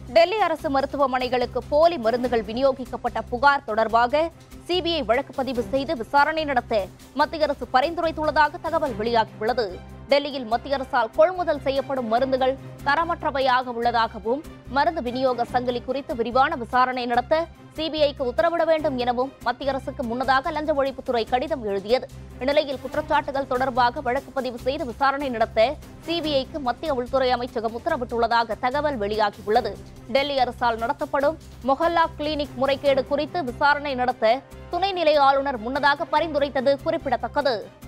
டெல்லி அரசு மருத்துவமனைகளுக்கு போலி மருந்துகள் விநியோகிக்கப்பட்ட புகார் தொடர்பாக சிபிஐ வழக்கு பதிவு செய்து விசாரணை நடத்த மத்திய அரசு பரிந்துரைத்துள்ளதாக தகவல் வெளியாகியுள்ளது டெல்லியில் மத்திய அரசால் கொள்முதல் செய்யப்படும் மருந்துகள் தரமற்றவையாக உள்ளதாகவும் மருந்து விநியோக சங்கிலி குறித்து விரிவான விசாரணை நடத்த சிபிஐக்கு உத்தரவிட வேண்டும் எனவும் மத்திய அரசுக்கு முன்னதாக லஞ்ச ஒழிப்புத்துறை கடிதம் எழுதியது இந்நிலையில் குற்றச்சாட்டுகள் தொடர்பாக வழக்கு பதிவு செய்து விசாரணை நடத்த சிபிஐக்கு மத்திய உள்துறை அமைச்சகம் உத்தரவிட்டுள்ளதாக தகவல் வெளியாகியுள்ளது டெல்லி அரசால் நடத்தப்படும் மொஹல்லா கிளினிக் முறைகேடு குறித்து விசாரணை நடத்த துணைநிலை ஆளுநர் முன்னதாக பரிந்துரைத்தது குறிப்பிடத்தக்கது